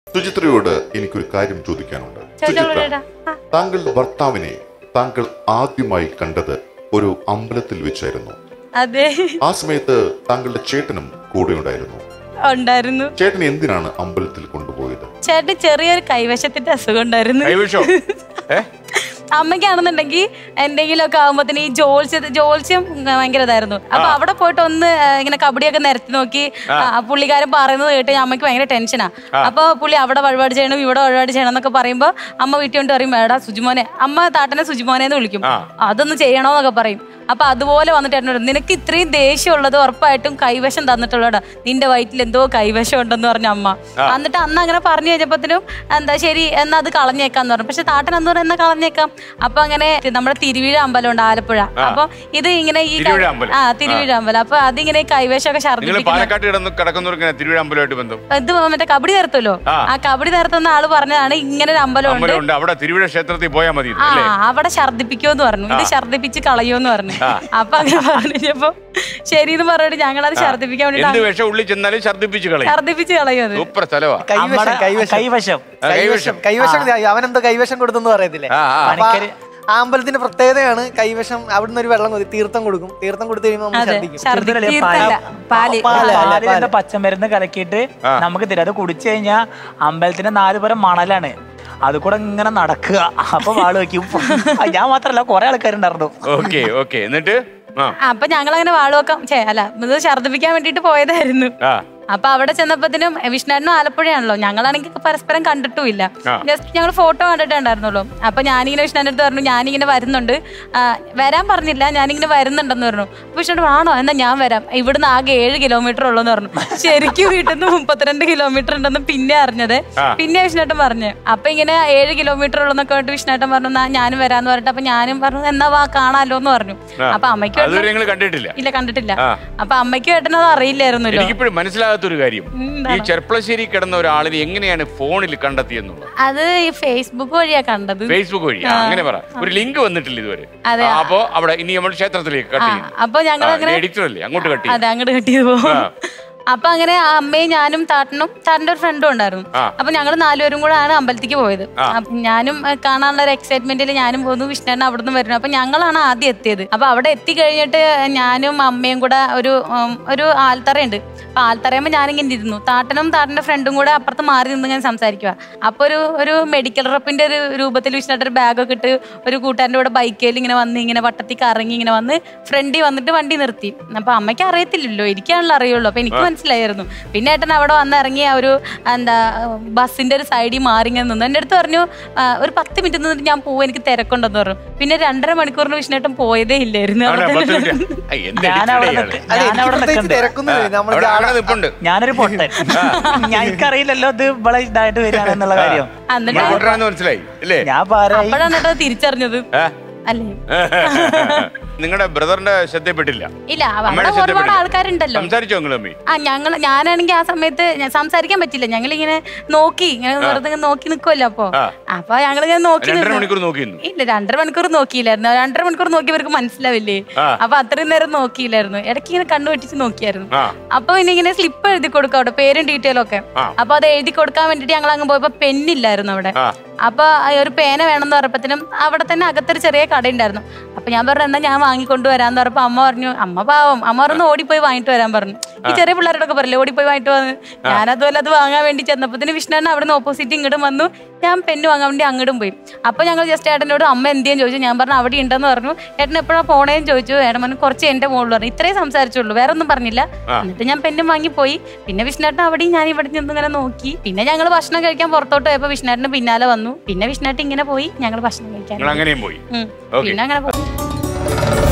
സുചിത്രയോട് എനിക്കൊരു കാര്യം ചോദിക്കാനുണ്ട് ചോദിച്ചോളൂ സുചിത്ര ചേട്ടാ ആ, താങ്കളുടെ ഭർത്താവിനെ താങ്കൾ ആദ്യമായി കണ്ടത് ഒരു അമ്പലത്തിൽ വെച്ചായിരുന്നു അതെ ആ സമയത്ത് താങ്കളുടെ ചേട്ടനും കൂടെ ഉണ്ടായിരുന്നു ഉണ്ടായിരുന്നു ചേട്ടൻ എന്തിനാണ് അമ്പലത്തിൽ കൊണ്ടുപോയത് ചേട്ടന് ചെറിയൊരു കൈവശത്തിന്റെ അസുഖം ഉണ്ടായിരുന്നു കൈവശോ ഏ അമ്മയ്ക്കാണെന്നുണ്ടെങ്കിൽ എന്തെങ്കിലുമൊക്കെ ആകുമ്പോഴത്തേന് ഈ ജോത്സ്യ ജോത്സ്യം ഭയങ്കര ഇതായിരുന്നു അപ്പൊ അവിടെ പോയിട്ട് ഒന്ന് ആ, ഇങ്ങനെ കബഡിയൊക്കെ നിരത്തി നോക്കി ആ, പുള്ളിക്കാരൻ പറയുന്നത് കേട്ട് അമ്മയ്ക്ക് ഭയങ്കര ടെൻഷനാ അപ്പൊ പുള്ളി അവിടെ വഴിപാട് ചെയ്യണം ഇവിടെ വഴിപാട് ചെയ്യണം എന്നൊക്കെ പറയുമ്പോ അമ്മ വീട്ടിൽ കൊണ്ട് പറയും എടാ സുജിമോനെ അമ്മ താട്ടനെ സുജിമോനെ എന്ന് വിളിക്കും ആ. അതൊന്ന് ചെയ്യണോന്നൊക്കെ പറയും അപ്പൊ അതുപോലെ വന്നിട്ട് എന്നോട് നിനക്ക് ഇത്രയും ദേഷ്യം ഉള്ളത് ഉറപ്പായിട്ടും കൈവശം തന്നിട്ടുള്ളടാ നിന്റെ വയറ്റിൽ എന്തോ കൈവശം ഉണ്ടെന്ന് പറഞ്ഞ അമ്മ എന്നിട്ട് അന്ന് അങ്ങനെ പറഞ്ഞു കഴിഞ്ഞപ്പോഴത്തേനും എന്താ ശരി എന്നാ അത് കളഞ്ഞേക്കാന്ന് പറഞ്ഞു പക്ഷെ താട്ടൻ എന്ന് പറഞ്ഞാൽ എന്നാ കളഞ്ഞേക്കാം അപ്പൊ അങ്ങനെ നമ്മുടെ തിരുവീഴ അമ്പലം ഉണ്ട് ആലപ്പുഴ അപ്പൊ ഇത് ഇങ്ങനെ ഈ തിരുവിഴ അമ്പലം. ആ തിരുവീഴ അമ്പലം അപ്പൊ അതിങ്ങനെ കൈവശമൊക്കെ നിങ്ങൾ ഛർദ്ദിപ്പിക്കുന്ന പാലക്കാട്ട് കിടന്ന് കിടക്കുന്നവർക്ക് തിരുവിഴ അമ്പലമായിട്ട് ബന്ധം ഇത് മറ്റേ കബഡി തരത്തല്ലോ ആ. ആ കബഡി തരത്തുന്ന ആള് പറഞ്ഞതാണ് ഇങ്ങനെ ഒരു അമ്പലം ഉണ്ട് അമ്പലമുണ്ട് അവിടെ തിരുവിഴ ക്ഷേത്രത്തിൽ പോയാൽ മതി ആ അല്ലേ അവിടെ ഛർദ്ദിപ്പിക്കുമെന്ന് പറഞ്ഞു ഇത് ഛർദ്ദിപ്പിച്ച് കളയുമെന്ന് പറഞ്ഞു അപ്പൊ അങ്ങനെ പറഞ്ഞപ്പോ ശരി എന്ന് പറഞ്ഞിട്ട് ഞങ്ങളത് ഛർദ്ദിപ്പിക്കാൻ എന്ത് വേണ്ടിട്ട് വിഷം ഉള്ളിൽ ചെന്നാലും ഛർദ്ദിപ്പിച്ച് കളയും ഛർദ്ദിപ്പിച്ച് കളയും അത് സൂപ്പർ സ്ഥലവാ കൈവശം അമ്മടെ കൈവശം കൈവശം ആ, കൈവശം കൈവശം അവനെന്തോ കൈവശം കൊടുത്തെന്ന് പറയത്തില്ലേ ആ, ആ. അപ്പൊ ആ- പണിക്കര് ആ അമ്പലത്തിന്റെ പ്രത്യേകതയാണ് കൈവശം അവിടുന്ന് ഒരു വെള്ളം കൊടുക്കും തീർത്ഥം കൊടുക്കും തീർത്ഥം കൊടുത്തു കഴിയുമ്പോൾ നമ്മൾ അതെ ഛർദ്ദിക്കും ഛർദ്ദിക്ക് തീർത്ഥമല്ലേ? തീർത്ഥല്ല പാല് പാല്. അല്ല, പാലിൽ പാല്. എന്താ പച്ചമരുന്ന് കലക്കിയിട്ട് ആ. നമുക്ക് തരും അത് കുടിച്ചു കഴിഞ്ഞാൽ അമ്പലത്തിന്റെ നാല് പുരം മണലാണ് അത് കൂടെ ഇങ്ങനെ നടക്കുക അപ്പൊ വാള് വെക്കും ഞാൻ മാത്രല്ല കുറെ ആൾക്കാരുണ്ടായിരുന്നു ഓക്കെ ഓക്കെ എന്നിട്ട് ആ ആ, അപ്പൊ ഞങ്ങൾ അങ്ങനെ വാളുവെക്കാം ഛേ അല്ല ഇത് ഛർദ്ദിപ്പിക്കാൻ വേണ്ടിട്ട് പോയതായിരുന്നു ആ അപ്പൊ അവിടെ ചെന്നപ്പോഴത്തേനും വിഷ്ണുവിനും ആലപ്പുഴയാണല്ലോ ഞങ്ങളാണെങ്കിൽ പരസ്പരം കണ്ടിട്ടുമില്ല ആ. ജസ്റ്റ് ഞങ്ങൾ ഫോട്ടോ കണ്ടിട്ടേ ഉണ്ടായിരുന്നുള്ളൂ അപ്പൊ ഞാനിങ്ങനെ വിഷ്ണുവിന്റെ അടുത്ത് പറഞ്ഞു ഞാനിങ്ങനെ വരുന്നുണ്ട് ആ, വരാൻ പറഞ്ഞില്ല ഞാനിങ്ങനെ വരുന്നുണ്ടെന്ന് പറഞ്ഞു അപ്പൊ വിഷ്ണു ആണോ എന്നാ ഞാൻ വരാം ഇവിടുന്ന് ആകെ ഏഴ് കിലോമീറ്റർ ഉള്ളൂന്ന് പറഞ്ഞു ശരിക്കും വീട്ടിൽ നിന്ന് മുപ്പത്തിരണ്ട് കിലോമീറ്റർ ഉണ്ടെന്ന് പിന്നെ അറിഞ്ഞത് ആ. പിന്നെ വിഷ്ണുട്ടൻ പറഞ്ഞു അപ്പൊ ഇങ്ങനെ ഏഴ് കിലോമീറ്റർ ഉള്ളെന്നൊക്കെ പറഞ്ഞിട്ട് വിഷ്ണുട്ടൻ പറഞ്ഞു "എന്നാ ഞാനും വരാന്ന് പറഞ്ഞിട്ട് അപ്പൊ ഞാനും പറഞ്ഞു എന്നാ വാ കാണാലോ എന്ന് പറഞ്ഞു ആ. അപ്പൊ അമ്മയ്ക്കും അതുവരെ ഏട്ടനും- നിങ്ങൾ കണ്ടിട്ടില്ല ഇല്ല കണ്ടിട്ടില്ല ആ. അപ്പൊ അമ്മയ്ക്കും ഏട്ടനും അത് അറിയില്ലായിരുന്നല്ലോ എനിക്കിപ്പോഴും മനസ്സിലാകാത്തൊരു കാര്യം ഉം, ഈ എന്താണ്? ചെർപ്പളശ്ശേരി കിടന്ന ഒരാളിനെ എങ്ങനെയാണ് ഫോണിൽ കണ്ടെത്തിയെന്നുള്ളത് അത് ഈ ഫേസ്ബുക്ക് വഴിയാ കണ്ടത് ഫേസ്ബുക്ക് വഴി ആ, അങ്ങനെ പറ ഒരു ലിങ്ക് വന്നിട്ടില്ല ഇതുവരെ അതെ. ആ, അപ്പൊ അവിടെ ഇനി നമ്മൾ ക്ഷേത്രത്തിലേക്ക് കട്ട് ആ, ചെയ്യും അപ്പൊ ഞങ്ങൾ അങ്ങനെ എഡിറ്റർ അല്ലേ അങ്ങോട്ട് കട്ട് ചെയ്യും അതെ അങ്ങോട്ട് കട്ട് ചെയ്ത് പോകും ആ. അപ്പൊ അങ്ങനെ ആ അമ്മയും ഞാനും താട്ടനും താട്ടന്റെ ഒരു ഫ്രണ്ടും ഉണ്ടായിരുന്നു ആ. അപ്പൊ ഞങ്ങൾ നാലുപേരും കൂടെ ആണ് അമ്പലത്തിലേക്ക് പോയത് ആ. അപ്പൊ ഞാനും ഏ, കാണാനുള്ള ഒരു എക്സൈറ്റ്മെന്റിൽ ഞാനും പോകുന്നു വിഷ്ണുണ്ണ അവിടുന്ന് വരുന്നു അപ്പൊ ഞങ്ങളാണ് ആദ്യം എത്തിയത് അപ്പൊ അവിടെ എത്തി കഴിഞ്ഞിട്ട് ഞാനും അമ്മയും കൂടെ ഒരു ഉം, ഒരു ആൽത്തറയുണ്ട് അപ്പൊ ആൽത്തറയുമ്പോ ഞാനിങ്ങനെ ഇരുന്നു താട്ടനും താട്ടന്റെ ഫ്രണ്ടും കൂടെ അപ്പുറത്ത് മാറി നിന്ന് ഇങ്ങനെ സംസാരിക്കുക അപ്പൊ ഒരു ഒരു മെഡിക്കൽ റപ്പിന്റെ ഒരു രൂപത്തിൽ വിഷ്ണുട്ട് ഒരു ബാഗൊക്കെ ഇട്ട് ഒരു കൂട്ടുകാരൻ്റെ കൂടെ ബൈക്കേൽ ഇങ്ങനെ വന്ന് ഇങ്ങനെ വട്ടത്തിൽ കറങ്ങി ഇങ്ങനെ വന്ന് ഫ്രണ്ടിൽ വന്നിട്ട് വണ്ടി നിർത്തി അപ്പൊ അമ്മയ്ക്ക് അറിയത്തില്ലല്ലോ എനിക്കാണല്ലോ അറിയുള്ളൂ അപ്പൊ എനിക്ക് മനസ്സിലായിരുന്നു പിന്നെ ഏട്ടൻ അവിടെ വന്ന് ഇറങ്ങി ആ ഒരു എന്താ ബസ്സിന്റെ ഒരു സൈഡിൽ മാറി ഇങ്ങനെ നിന്നു എൻ്റെ അടുത്ത് പറഞ്ഞു "ആ, ഒരു പത്ത് മിനിറ്റ് നിന്നിട്ട് ഞാൻ പോവും എനിക്ക് തിരക്കുണ്ടെന്ന് പറഞ്ഞു പിന്നെ രണ്ടര മണിക്കൂറിന് വിഷ്ണുട്ടൻ പോയതേ ഇല്ലായിരുന്നു ആണോ, അവിടെ പത്ത് തന്നെ. മിനിറ്റ്? ഐ, എന്ത് ഞാൻ editor അവിടെ ഇയാള്? നിൽക്ക- അല്ല ഞാൻ എനിക്ക് അവിടെ പ്രത്യേകിച്ച് നിൽക്കണ്ടേ തിരക്കൊന്നുമില്ല നമ്മൾ അവിടെ അവിടെ നിൽപ്പുണ്ട് ഞാനൊരു പൊട്ടൻ ഞാൻ എനിക്കറിയില്ലല്ലോ ഇത് ഇവിടെ ഇതായിട്ട് വരികയാണെന്നുള്ള കാര്യം എന്നിട്ട് നമ്മൾ കൊണ്ടുവരാന്ന് മനസ്സിലായി അല്ലേ ഞാൻ പാര അപ്പോഴാണ് കേട്ടോ തിരിച്ചറിഞ്ഞത് ഏ? അല്ലേ നിങ്ങളുടെ ബ്രദറിന്റെ ശ്രദ്ധയിൽപ്പെട്ടില്ല ഇല്ല അവിടെ അമ്മയുടെ ഒരുപാട് ശ്രദ്ധയിൽപ്പെട്ടില്ല. ആൾക്കാരുണ്ടല്ലോ സംസാരിച്ചോ നിങ്ങൾ തമ്മി ആ ഞങ്ങൾ ഞാനാണെങ്കിൽ ആ സമയത്ത് ഞാൻ സംസാരിക്കാൻ പറ്റില്ല ഞങ്ങൾ ഇങ്ങനെ നോക്കി ഇങ്ങനെ വെറുതെ ഇങ്ങനെ നോക്കി നിൽക്കുമല്ലോ അപ്പൊ ആ. അപ്പൊ ഞങ്ങൾ ഇങ്ങനെ നോക്കി രണ്ടര നിന്നു. മണിക്കൂർ നോക്കിയിരുന്നു ഇല്ല രണ്ടര മണിക്കൂർ നോക്കിയില്ലായിരുന്നു രണ്ടര മണിക്കൂർ നോക്കിയവർക്ക് മനസ്സിലാവില്ലേ ആ. അപ്പൊ അത്രയും നേരം നോക്കിയില്ലായിരുന്നു ഇടയ്ക്ക് ഇങ്ങനെ കണ്ണു വെട്ടിച്ച് നോക്കിയായിരുന്നു ആ അപ്പൊ ഇനി ഇങ്ങനെ സ്ലിപ്പ് എഴുതി കൊടുക്കും അവിടെ പേരും ഡീറ്റെയിലും ഒക്കെ ആ. അപ്പൊ അത് എഴുതി കൊടുക്കാൻ വേണ്ടിട്ട് ഞങ്ങൾ അങ്ങ് പോയപ്പോ പെന്നില്ലായിരുന്നു അവിടെ ആ. അപ്പൊ ആ ഒരു പേന വേണമെന്ന് പറഞ്ഞപ്പത്തിനും അവിടെ തന്നെ അകത്തൊരു ചെറിയ കട ഉണ്ടായിരുന്നു അപ്പൊ ഞാൻ പറഞ്ഞു എന്നാ ഞാൻ വാങ്ങിക്കൊണ്ട് വരാന്ന് പറഞ്ഞപ്പോ അമ്മ പറഞ്ഞു അമ്മ പാവം അമ്മ പറഞ്ഞു ഓടിപ്പോയി വാങ്ങിട്ട് വരാൻ പറഞ്ഞു ഈ ചെറിയ പിള്ളേരോടൊക്കെ പറയില്ലേ ഓടിപ്പോയി വാങ്ങിട്ട് വന്ന് ഞാൻ അതുപോലെ അത് വാങ്ങാൻ വേണ്ടി ചെന്നപ്പത്തിന് വിഷ്ണുണ്ണ അവിടെ നിന്ന് ഓപ്പോസിറ്റ് ഇങ്ങോട്ടും വന്നു ഞാൻ പെണ്ണ് വാങ്ങാൻ വേണ്ടി അങ്ങോട്ടും പോയി അപ്പൊ ഞങ്ങൾ ജസ്റ്റ് ഏട്ടനോട് അമ്മ എന്തിയെന്ന് ചോദിച്ചു ഞാൻ പറഞ്ഞു അവിടെ ഉണ്ടെന്ന് പറഞ്ഞു ഏട്ടൻ എപ്പോഴാണ് പോണേന്ന് ചോദിച്ചു ഏട്ടൻ പറഞ്ഞു കുറച്ച് എന്റെ മുകളിൽ പറഞ്ഞു ഇത്രയും സംസാരിച്ചുള്ളൂ വേറെ ഒന്നും പറഞ്ഞില്ല എന്നിട്ട് ഞാൻ പെണ്ണും വാങ്ങി പോയി പിന്നെ വിഷ്ണുട്ടൻ അവിടെയും ഞാൻ ഇവിടെ നിന്ന് ഇങ്ങനെ നോക്കി പിന്നെ ഞങ്ങൾ ഭക്ഷണം കഴിക്കാൻ പുറത്തോട്ട് പോയപ്പോ വിഷ്ണുട്ടിന് പിന്നാലെ വന്നു പിന്നെ വിഷ്ണുട്ട് ഇങ്ങനെ പോയി ഞങ്ങൾ ഭക്ഷണം കഴിക്കാൻ നിങ്ങൾ അങ്ങനെയും പോയി ഉം. Okay. പിന്നെ അങ്ങനെ പോയി